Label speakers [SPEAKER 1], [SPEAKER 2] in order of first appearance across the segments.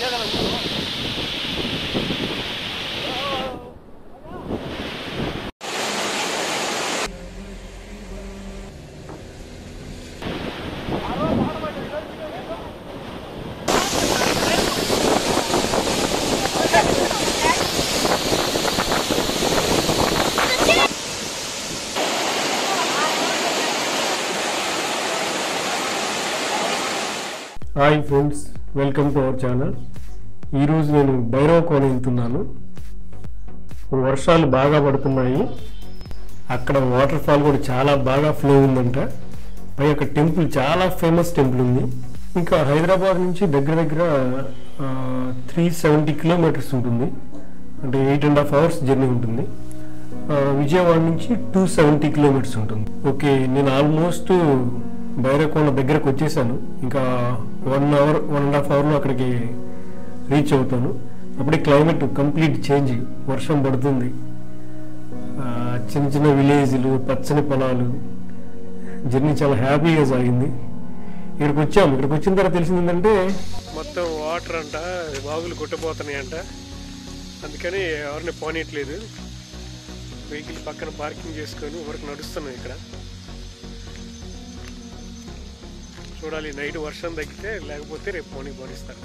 [SPEAKER 1] Hi friends welcome to our channel ఈరోజు నేను భైరవ కోన వెళ్తున్నాను వర్షాలు బాగా పడుతున్నాయి అక్కడ వాటర్ ఫాల్ కూడా చాలా బాగా ఫ్లో ఉందంట పై ఒక టెంపుల్ చాలా ఫేమస్ టెంపుల్ ఉంది ఇంకా హైదరాబాద్ నుంచి దగ్గర దగ్గర త్రీ సెవెంటీ కిలోమీటర్స్ ఉంటుంది అంటే eight and half hours journey ఉంటుంది ఆ, విజయవాడ నుంచి టూ సెవెంటీ కిలోమీటర్స్ ఉంటుంది ఓకే నేను ఆల్మోస్ట్ భైరవకొండ దగ్గరకు వచ్చేసాను ఇంకా one hour one and half అవర్లో అక్కడికి రీచ్ అవుతాను అప్పుడే క్లైమేట్ కంప్లీట్ చేంజ్ వర్షం పడుతుంది ఆ, చిన్న చిన్న విలేజ్లు పచ్చని పొలాలు జర్నీ చాలా హ్యాపీగా సాగింది ఇక్కడికి వచ్చాము ఇక్కడికి వచ్చిన తర్వాత తెలిసింది ఏంటంటే మొత్తం వాటర్ అంట బాగులు కొట్టబోతున్నాయి అంట అందుకని ఎవరిని పోనీయట్లేదు వెహికల్ పక్కన పార్కింగ్ చేసుకొని వరకు నడుస్తున్నాం ఇక్కడ చూడాలి నైట్ వర్షం తగ్గితే లేకపోతే రేపు మార్నింగ్ పోనిస్తారు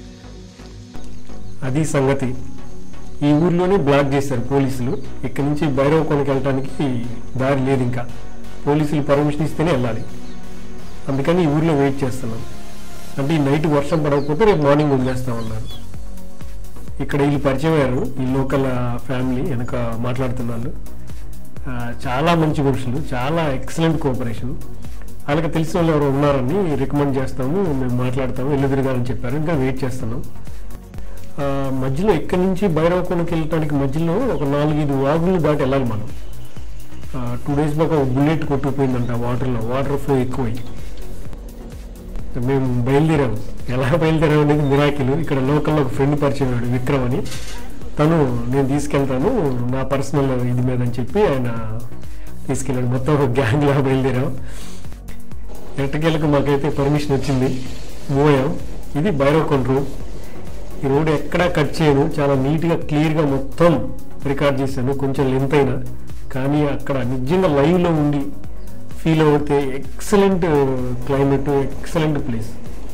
[SPEAKER 1] అది సంగతి ఈ ఊర్లోనే బ్లాక్ చేశారు పోలీసులు ఇక్కడ నుంచి భైరవ కొనకి వెళ్ళడానికి దారి లేదు ఇంకా పోలీసులు పర్మిషన్ ఇస్తేనే వెళ్ళాలి అందుకని ఈ ఊర్లో వెయిట్ చేస్తున్నాం అంటే ఈ నైట్ వర్షం పడకపోతే రేపు మార్నింగ్ వదిలేస్తామన్నారు ఇక్కడ వీళ్ళు పరిచయం అయ్యారు ఈ లోకల్ ఫ్యామిలీ వెనక మాట్లాడుతున్నారు ఆ, చాలా మంచి మనుషులు చాలా ఎక్సలెంట్ కోఆపరేషన్ వాళ్ళకి తెలిసిన వాళ్ళు ఎవరు ఉన్నారని రికమెండ్ చేస్తాము మేము మాట్లాడతాము ఇల్లు తిరగాలని చెప్పారు ఇంకా వెయిట్ చేస్తున్నాం ఆ, మధ్యలో ఇక్కడి నుంచి భైరవకొనకి వెళ్ళటానికి మధ్యలో ఒక నాలుగైదు వాగులు దాటి వెళ్ళాలి మనం టూ డేస్ బాగా ఒక బుల్లెట్ కొట్టుకుపోయిందంట వాటర్లో వాటర్ ఫ్లో ఎక్కువయ్యి మేము బయలుదేరాము ఎలా బయలుదేరాము అనేది మిరాకిల్ ఇక్కడ లోకల్లో ఒక ఫ్రెండ్ పరిచయం అయ్యాడు విక్రమ్ అని తను నేను తీసుకెళ్తాను నా పర్సనల్ ఇది మీద అని చెప్పి ఆయన తీసుకెళ్ళాడు మొత్తం ఒక గ్యాంగ్ లా బయలుదేరాం ఎట్టకేలకు మాకైతే పర్మిషన్ వచ్చింది మూవ్ అయ్యాం ఇది భైరవకొండ రోడ్ ఈ రోడ్ ఎక్కడా కట్ చేయను చాలా నీట్గా క్లియర్గా మొత్తం రికార్డ్ చేశాను కొంచెం లెంత్ అయినా కానీ అక్కడ నిజంగా లైవ్లో ఉండి ఫీల్ అవుతే ఎక్సలెంట్ క్లైమేట్ ఎక్సలెంట్ ప్లేస్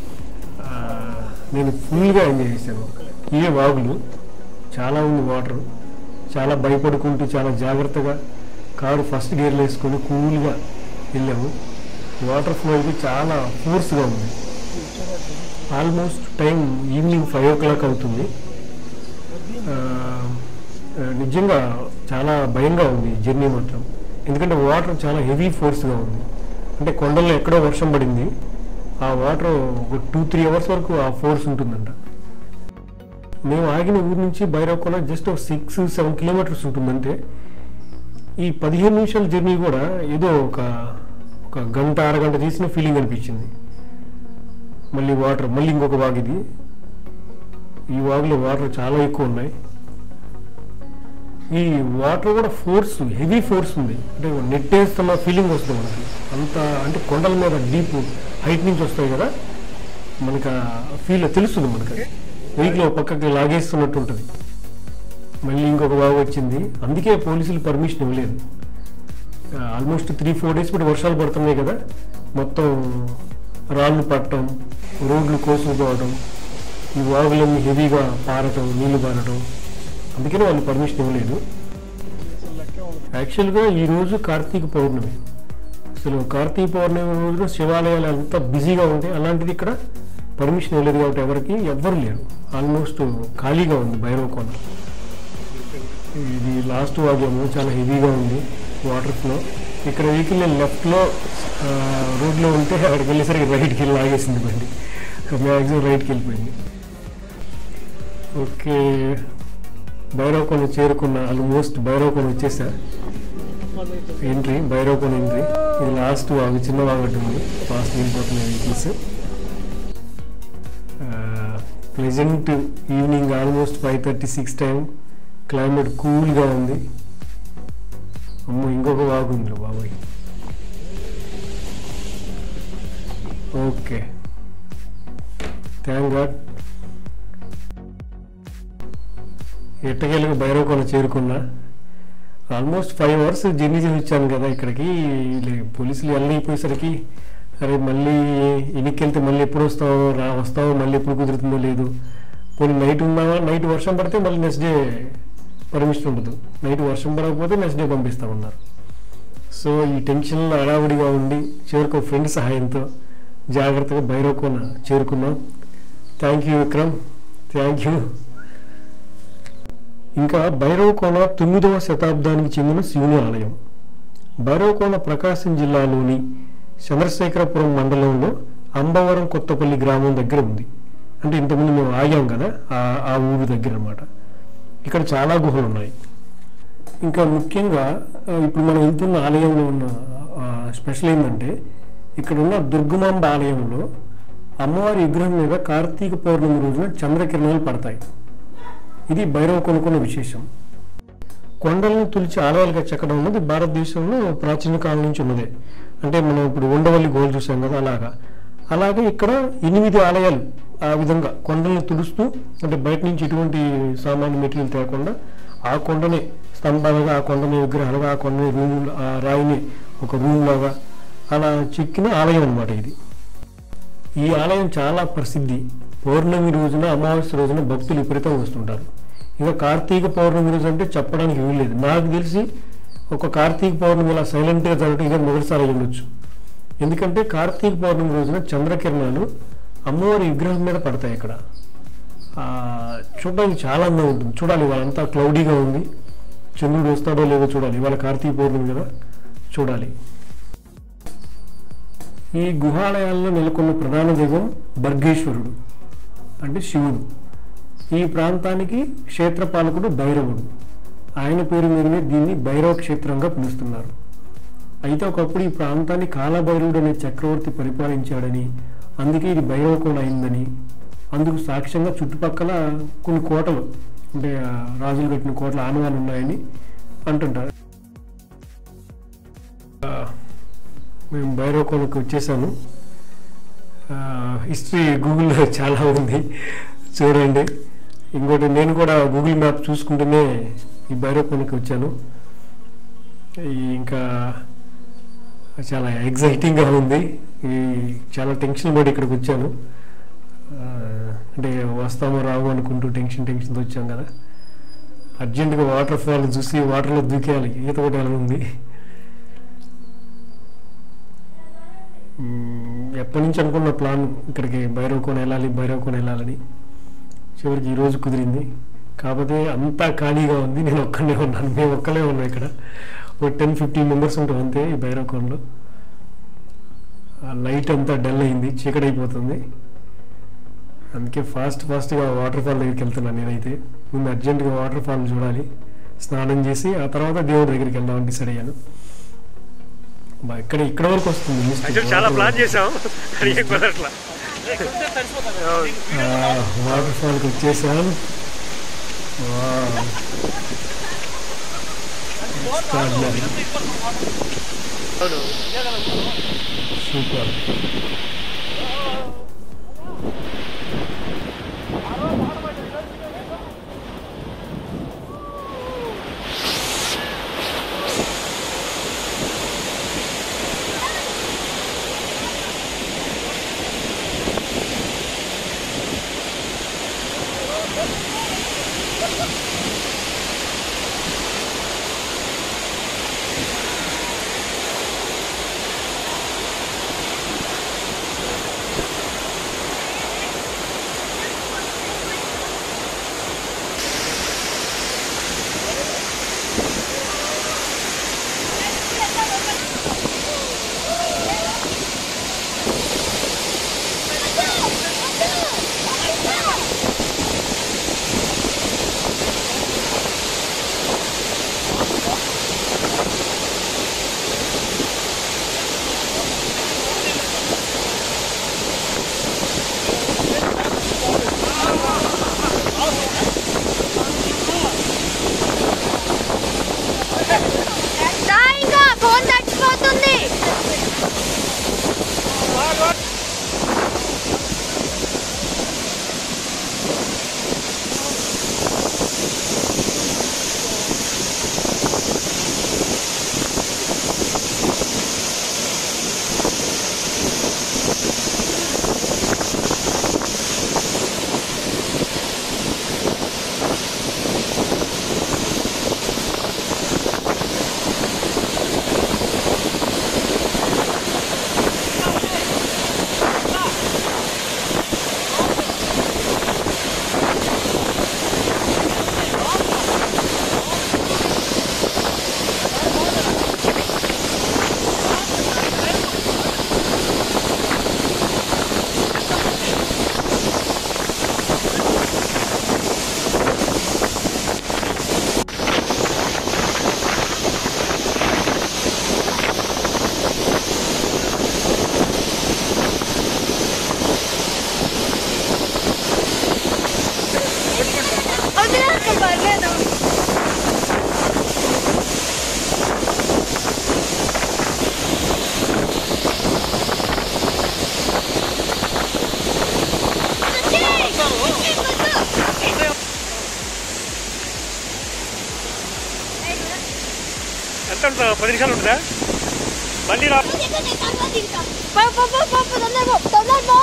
[SPEAKER 1] నేను ఫుల్గా ఎంజాయ్ చేశాను ఇవే వాగులు చాలా ఉంది వాటర్ చాలా భయపడుకుంటూ చాలా జాగ్రత్తగా కారు ఫస్ట్ గేర్లో వేసుకొని కూల్గా వెళ్ళాము వాటర్ ఫ్లో అయితే చాలా ఫోర్స్గా ఉంది almost time evening five o'clock అవుతుంది ఆ, ఆ, నిజంగా చాలా భయంగా ఉంది జర్నీ మాత్రం ఎందుకంటే వాటర్ చాలా హెవీ ఫోర్స్గా ఉంది అంటే కొండల్లో ఎక్కడో వర్షం పడింది ఆ వాటర్ ఒక టూ త్రీ అవర్స్ వరకు ఆ ఫోర్స్ ఉంటుందంట మేము ఆగిన ఊరి నుంచి భైరవకొండ జస్ట్ ఒక సిక్స్ సెవెన్ కిలోమీటర్స్ ఉంటుందంటే ఈ పదిహేను నిమిషాల జర్నీ కూడా ఏదో ఒక ఒక గంట అరగంట తీసిన ఫీలింగ్ అనిపించింది మళ్ళీ వాటర్ మళ్ళీ ఇంకొక వాగు ఇది ఈ వాగులో వాటర్ చాలా ఎక్కువ ఉన్నాయి ఈ వాటర్ కూడా ఫోర్స్ హెవీ ఫోర్స్ ఉంది అంటే నెట్టేస్తున్న ఫీలింగ్ వస్తుంది మనకి అంత అంటే కొండల మీద డీప్ హైట్ నుంచి వస్తాయి కదా మనకు ఫీల్ తెలుస్తుంది మనకి వెహికల్ పక్కకి లాగేస్తున్నట్టు ఉంటుంది మళ్ళీ ఇంకొక వాగు వచ్చింది అందుకే పోలీసులు పర్మిషన్ ఇవ్వలేదు ఆల్మోస్ట్ త్రీ ఫోర్ డేస్ బట్టి వర్షాలు పడుతున్నాయి కదా మొత్తం రాళ్ళు పట్టడం రోడ్లు కోసుకుపోవడం ఈ వాగులన్నీ హెవీగా పారటం నీళ్లు పారటం అందుకని వాళ్ళు పర్మిషన్ ఇవ్వలేదు యాక్చువల్గా ఈరోజు కార్తీక పౌర్ణమి అసలు కార్తీక పౌర్ణమి రోజున శివాలయాలు అంతా బిజీగా ఉంటాయి అలాంటిది ఇక్కడ పర్మిషన్ ఇవ్వలేదు కాబట్టి ఎవరికి ఎవ్వరు లేరు ఆల్మోస్ట్ ఖాళీగా ఉంది భైరవకొండ ఇది లాస్ట్ వాగేమో చాలా హెవీగా ఉంది వాటర్ ఫ్లో ఇక్కడ వెహికల్ నేను లెఫ్ట్లో రోడ్లో ఉంటే అక్కడికి వెళ్ళేసరికి రైట్కి వెళ్ళి లాగేసింది బండి మ్యాక్సిమం రైట్కి వెళ్ళిపోయింది ఓకే భైరవకొండ చేరుకున్న ఆల్మోస్ట్ భైరవకొండ వచ్చేసా ఎంట్రీ భైరవకొండ ఎంట్రీ ఇది లాస్ట్ వాగు చిన్న వాగు ఒకటి ఉంది ఫాస్ట్ వెళ్ళిపోతున్నాయి vehicles pleasant evening almost five thirty six time climate కూల్గా ఉంది అమ్మో ఇంకొక వాగు ఉంది బాబాయ్ ఓకే థ్యాంక్ గాడ్ ఎట్టకేలకు భైరవకొండ చేరుకున్నా ఆల్మోస్ట్ ఫైవ్ అవర్స్ జర్నీ చేసి వచ్చాను కదా ఇక్కడికి లే- పోలీసులు వెళ్ళిపోయేసరికి అరే మళ్ళీ ఎన్నికి వెళ్తే మళ్ళీ ఎప్పుడు వస్తావో రా వస్తావో మళ్ళీ ఎప్పుడు కుదురుతుందో లేదు పోనీ నైట్ ఉన్నావా నైట్ వర్షం పడితే మళ్ళీ నెక్స్ట్ డే పర్మిషన్ ఉండదు నైట్ వర్షం పడకపోతే నెక్స్ట్ డే పంపిస్తామన్నారు సో ఈ టెన్షన్లో హడావుడిగా ఉండి చివరికి ఒక ఫ్రెండ్ సహాయంతో జాగ్రత్తగా భైరవకోన చేరుకున్నాం thank you Vikram thank you ఇంకా భైరవకోన తొమ్మిదవ శతాబ్దానికి చెందిన శివుని ఆలయం భైరవకోన ప్రకాశం జిల్లాలోని చంద్రశేఖరపురం మండలంలో అంబవరం కొత్తపల్లి గ్రామం దగ్గర ఉంది అంటే ఇంతకుముందు మేము ఆగాం కదా ఆ ఆ ఊరి దగ్గర అన్నమాట ఇక్కడ చాలా గుహలు ఉన్నాయి ఇంకా ముఖ్యంగా ఆ, ఇప్పుడు మనం వెళ్తున్న ఆలయంలో ఉన్న ఆ, స్పెషల్ ఏంటంటే ఇక్కడ ఉన్న దుర్గమాంబ ఆలయంలో అమ్మవారి విగ్రహం మీద కార్తీక పౌర్ణమి రోజున చంద్రకిరణాలు పడతాయి ఇది భైరవ కొనుక్కున్న విశేషం కొండలను తులిచి ఆలయాలుగా చెక్కడం అన్నది భారతదేశంలో ప్రాచీన కాలం నుంచి ఉన్నదే అంటే మనం ఇప్పుడు ఉండవల్లి గోల్ చూసాం కదా అలాగా అలాగే ఇక్కడ ఎనిమిది ఆలయాలు ఆ విధంగా కొండలను తుడుస్తూ అంటే బయట నుంచి ఎటువంటి సామాన్య మెటీరియల్ తేకుండా ఆ కొండనే స్తంభాలుగా ఆ కొండని విగ్రహాలుగా ఆ కొండని రూమ్ ఆ రాయిని ఒక రూమ్ లాగా అలా చెక్కిన ఆలయం అన్నమాట ఇది ఈ ఆలయం చాలా ప్రసిద్ధి పౌర్ణమి రోజున అమావాస్య రోజున భక్తులు విపరీతం వస్తుంటారు ఇక కార్తీక పౌర్ణమి రోజు అంటే చెప్పడానికి వీల్లేదు నాకు తెలిసి ఒక కార్తీక పౌర్ణమి ఇలా సైలెంట్గా జరగడం ఇదే మొదటిసారి అయి ఉండొచ్చు ఎందుకంటే కార్తీక పౌర్ణమి రోజున చంద్రకిరణాలు అమ్మవారి విగ్రహం మీద పడతాయి ఇక్కడ ఆ, చూడడానికి చాలా అందంగా ఉంటుంది చూడాలి వాళ్ళంతా క్లౌడీగా ఉంది చంద్రుడు వస్తాడో లేదో చూడాలి ఇవాళ కార్తీక పౌర్ణమి కదా చూడాలి ఈ గుహాలయాల్లో నెలకొన్న ప్రధాన దైవం బర్గేశ్వరుడు అంటే శివుడు ఈ ప్రాంతానికి క్షేత్రపాలకుడు భైరవుడు ఆయన పేరు మీదనే దీన్ని భైరవ క్షేత్రంగా పిలుస్తున్నారు అయితే ఒకప్పుడు ఈ ప్రాంతాన్ని కాలభైరవుడు అనే చక్రవర్తి పరిపాలించాడని అందుకే ఇది భైరవకోణ అయిందని అందుకు సాక్ష్యంగా చుట్టుపక్కల కొన్ని కోటలు అంటే ఆ రాజులు కట్టిన కోటల ఆనవాలు ఉన్నాయని అంటుంటారు ఆ, మేము భైరవకోణకు వచ్చేసాను హిస్టరీ గూగుల్లో చాలా ఉంది చూడండి ఇంకోటి నేను కూడా గూగుల్ మ్యాప్ చూసుకుంటూనే ఈ భైరవకోణకి వచ్చాను ఈ ఇంకా చాలా ఎగ్జైటింగ్గా ఉంది ఈ చాలా టెన్షన్ పడి ఇక్కడికి వచ్చాను ఆ, అంటే వస్తామో రావు అనుకుంటూ టెన్షన్ టెన్షన్తో వచ్చాం కదా అర్జెంటుగా వాటర్ ఫాల్ చూసి వాటర్లో దూకేయాలి ఈత కొట్టాలని ఉంది మ్మ్, ఎప్పటి నుంచి అనుకున్న ప్లాన్ ఇక్కడికి భైరవకోన వెళ్ళాలి భైరవకోన వెళ్ళాలని చివరికి ఈరోజు కుదిరింది కాకపోతే అంతా ఖాళీగా ఉంది నేను ఒక్కనే ఉన్నాను మేము ఒక్కలే ఉన్నాం ఇక్కడ ఒక టెన్ ఫిఫ్టీన్ మెంబర్స్ ఉంటాం అంతే ఈ భైరవకోనలో ఆ లైట్ అంతా డల్ అయింది చీకటి అయిపోతుంది అందుకే ఫాస్ట్ ఫాస్ట్గా వాటర్ ఫాల్ దగ్గరికి వెళ్తున్నాను నేనైతే ముందు అర్జెంటుగా వాటర్ ఫాల్ చూడాలి స్నానం చేసి ఆ తర్వాత దేవుడి దగ్గరికి వెళ్దామని డిసైడ్ అయ్యాను బా, ఇక్కడ ఇక్కడ వరకు వస్తుంది mist.
[SPEAKER 2] యాక్చువల్ చాలా ప్లాన్ చేసాం కానీ ఏం కుదరట్లా
[SPEAKER 1] వాటర్ ఫాల్కి వచ్చేసాం
[SPEAKER 2] అవును
[SPEAKER 1] సూపర్
[SPEAKER 2] ఎంత పది నిమిషాలు ఉంటుందా బండి రా
[SPEAKER 3] పో పో పో పో పో తొందర పో తొందర పో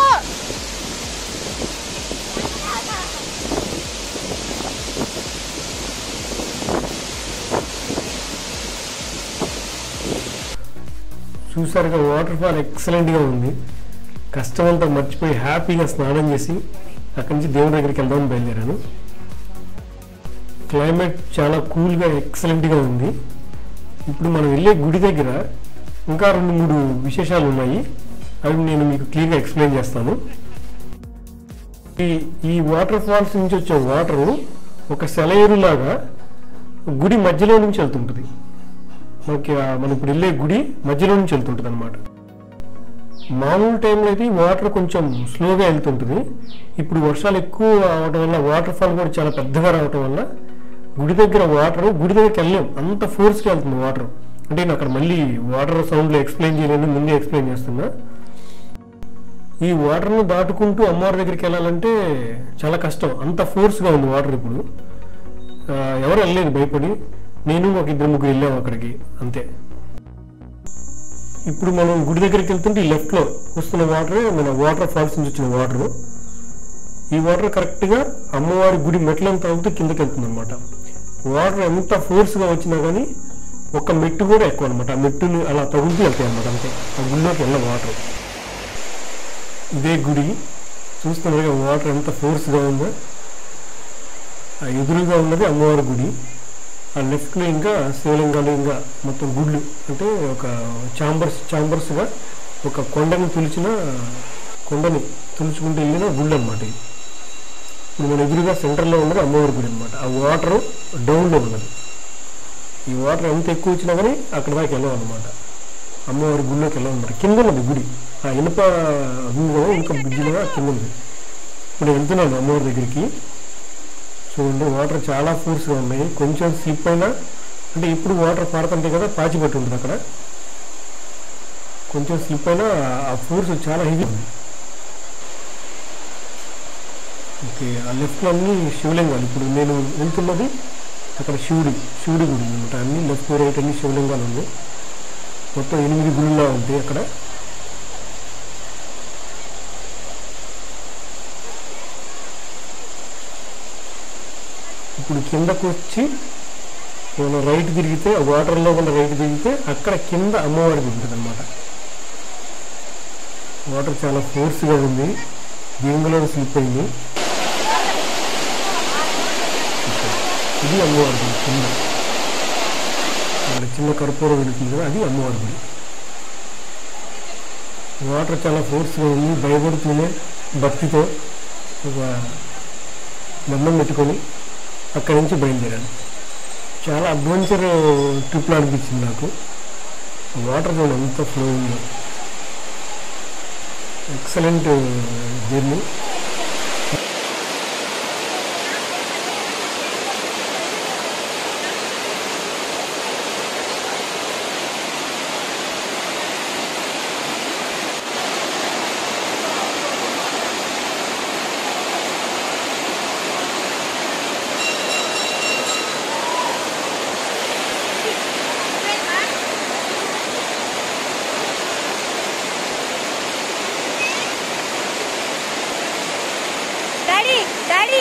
[SPEAKER 1] చూసారుగా వాటర్ ఫాల్ ఎక్సలెంట్గా ఉంది కష్టం అంతా మర్చిపోయి హ్యాపీగా స్నానం చేసి అక్కడి నుంచి దేవుని దగ్గరికి వెళ్దామని బయలుదేరాను క్లైమేట్ చాలా కూల్గా ఎక్సలెంట్గా ఉంది ఇప్పుడు మనం వెళ్ళే గుడి దగ్గర ఇంకా రెండు మూడు విశేషాలు ఉన్నాయి అవి నేను మీకు క్లియర్గా ఎక్స్ప్లెయిన్ చేస్తాను ఈ ఈ వాటర్ ఫాల్స్ నుంచి వచ్చే వాటరు ఒక సెలయేరులాగా గుడి మధ్యలో నుంచి వెళ్తుంటుంది మనకి ఆ మనం ఇప్పుడు వెళ్ళే గుడి మధ్యలో నుంచి వెళ్తుంటుంది అనమాట మామూలు టైంలో అయితే ఈ వాటర్ కొంచెం స్లోగా వెళ్తుంటుంది ఇప్పుడు వర్షాలు ఎక్కువ అవడం వల్ల వాటర్ ఫాల్ కూడా చాలా పెద్దగా రావటం వల్ల గుడి దగ్గర వాటర్ గుడి దగ్గరికి వెళ్ళలేం అంత ఫోర్స్గా వెళ్తుంది వాటర్ అంటే నేను అక్కడ మళ్ళీ వాటర్ సౌండ్లో ఎక్స్ప్లెయిన్ చేయలేను ముందే ఎక్స్ప్లెయిన్ చేస్తున్నా ఈ వాటర్ను దాటుకుంటూ అమ్మవారి దగ్గరికి వెళ్ళాలంటే చాలా కష్టం అంత ఫోర్స్గా ఉంది వాటర్ ఇప్పుడు ఆ, ఎవరు వెళ్ళలేదు భయపడి నేను ఒక ఇద్దరు ముగ్గురు వెళ్ళాము అక్కడికి అంతే ఇప్పుడు మనం గుడి దగ్గరికి వెళ్తుంటే ఈ లెఫ్ట్లో వస్తున్న వాటర్ మన వాటర్ ఫాల్స్ నుంచి వచ్చిన వాటర్ ఈ వాటర్ కరెక్ట్గా అమ్మవారి గుడి మెట్లను తాగుతూ కిందకి వెళ్తుంది అనమాట వాటర్ ఎంత ఫోర్స్గా వచ్చినా కానీ ఒక మెట్టు కూడా ఎక్కువ అనమాట ఆ మెట్టుని అలా తగులుతూ వెళ్తాయి అనమాట అంతే ఆ గుడిలోకి వెళ్ళ వాటర్ ఇదే గుడి చూస్తున్నారు వాటర్ ఎంత ఫోర్స్గా ఉందో ఆ ఎదురుగా ఉన్నది అమ్మవారి గుడి ఆ లెఫ్ట్లో ఇంకా శివలింగాలు ఇంకా మొత్తం గుళ్ళు అంటే ఒక చాంబర్స్ చాంబర్స్గా ఒక కొండని తులిచిన కొండని తులుచుకుంటూ వెళ్ళిన గుళ్ళు అనమాట ఇది ఇప్పుడు మన ఎదురుగా సెంటర్లో ఉన్నది అమ్మవారి గుడి అనమాట ఆ వాటర్ డౌన్లో ఉన్నది ఈ వాటర్ ఎంత ఎక్కువ వచ్చినా కానీ అక్కడ దాకా వెళ్ళాలన్నమాట అమ్మవారి గుడిలోకి వెళ్ళాలన్నమాట కింద ఉన్నది గుడి ఆ ఇనుప ఉంది కదా ఇనుప బ్రిడ్జిలో కింద ఉంది ఇప్పుడు వెళ్తున్నాను అమ్మవారి దగ్గరికి చూడండి వాటర్ చాలా ఫోర్స్గా ఉన్నాయి కొంచెం స్లిప్ అయినా అంటే ఇప్పుడు వాటర్ పాడుతుంటే కదా పాచి పట్టి ఉంటుంది అక్కడ కొంచెం స్లిప్ అయినా ఆ ఫోర్స్ చాలా హెవీ ఉంది ఓకే ఆ లెఫ్ట్లో అన్ని శివలింగాలు ఇప్పుడు నేను వెళ్తున్నది అక్కడ శివుడి శివుడి గుడి అనమాట అన్ని లెఫ్ట్ రైట్ అన్ని శివలింగాలు ఉన్నాయి మొత్తం ఎనిమిది గుళ్ళలా ఉంటాయి అక్కడ ఇప్పుడు కిందకు వచ్చి మనం రైట్ తిరిగితే ఆ వాటర్లో ఉన్న రైట్ తిరిగితే అక్కడ కింద అమ్మవారి గుడి ఉంటుంది అనమాట వాటర్ చాలా ఫోర్స్గా ఉంది దీనిలో స్లిప్ అయింది ఇది అమ్మవారి గుడి కింద అక్కడ చిన్న కర్పూరం వెళుతుంది కదా అది అమ్మవారి గుడి వాటర్ చాలా ఫోర్స్గా ఉంది భయపడుతూనే భక్తితో ఒక దండం పెట్టుకొని అక్కడి నుంచి బయలుదేరాను చాలా అడ్వెంచర్ ట్రిప్లో అనిపించింది నాకు వాటర్ చూడండి ఎంత ఫ్లో ఉందో ఎక్సలెంట్ జర్నీ
[SPEAKER 3] డాడీ డాడీ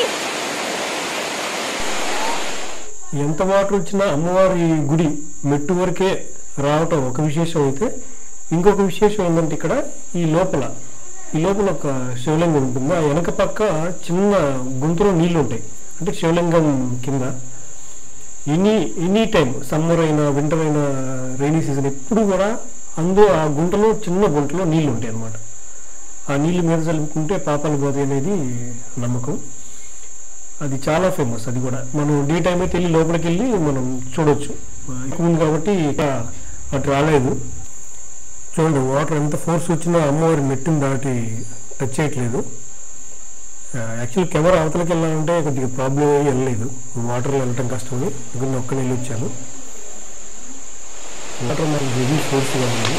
[SPEAKER 1] ఎంత వాటర్ వచ్చినా అమ్మవారి గుడి మెట్టు వరకే రావటం ఒక విశేషం అయితే ఇంకొక విశేషం ఏంటంటే ఇక్కడ ఈ లోపల ఈ లోపల ఒక శివలింగం ఉంటుంది ఆ వెనక పక్క చిన్న గుంతలో నీళ్లు ఉంటాయి అంటే శివలింగం కింద ఎనీ ఎనీ టైం సమ్మర్ అయినా వింటర్ అయినా రైనీ సీజన్ ఎప్పుడు కూడా అందులో ఆ గుంటలో చిన్న గుంటలో నీళ్లు ఉంటాయి అన్నమాట ఆ నీళ్ళు మీద చల్లుకుంటే పాపాలు పోతాయి అనేది నమ్మకం అది చాలా ఫేమస్ అది కూడా మనం డే టైం అయితే వెళ్ళి లోపలికి వెళ్ళి మనం చూడొచ్చు ఆ, ఎక్కువ ఉంది కాబట్టి ఇక అటు రాలేదు చూడండి వాటర్ ఎంత ఫోర్స్ వచ్చినా అమ్మవారి మెట్టుని దాటి టచ్ చేయట్లేదు యాక్చువల్లీ కెమెరా అవతలకి వెళ్ళాలంటే కొద్దిగా ప్రాబ్లం అయ్యి వెళ్ళలేదు వాటర్లో వెళ్ళటం కష్టమని ఇక్కడ ఒక్క నీళ్ళు వచ్చాను వాటర్ మనకి హెవీ ఫోర్స్గా ఉంది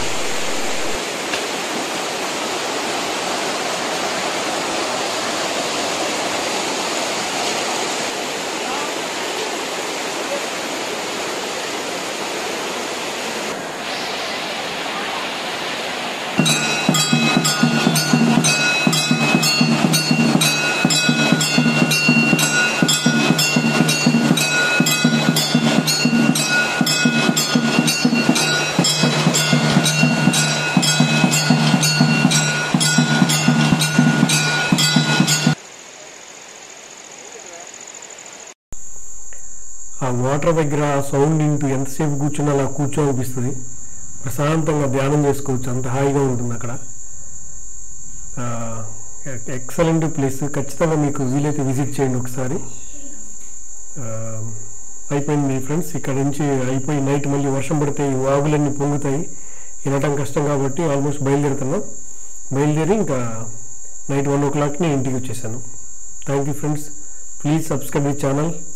[SPEAKER 1] ఆ వాటర్ దగ్గర ఆ సౌండ్ వింటూ ఎంతసేపు కూర్చున్నా అలా కూర్చోనిపిస్తుంది ప్రశాంతంగా ధ్యానం చేసుకోవచ్చు అంత హాయిగా ఉంటుంది అక్కడ ఎక్సలెంట్ ప్లేస్ ఖచ్చితంగా మీకు వీలైతే విజిట్ చేయండి ఒకసారి ఆ, అయిపోయింది ఫ్రెండ్స్ ఇక్కడ నుంచి అయిపోయి నైట్ మళ్ళీ వర్షం పడితే ఈ వాగులన్నీ పొంగుతాయి వినటం కష్టం కాబట్టి ఆల్మోస్ట్ బయలుదేరుతున్నాం బయలుదేరి ఇంకా నైట్ వన్ ఓ క్లాక్ని ఇంటికి వచ్చేసాను thank you friends please subscribe the channel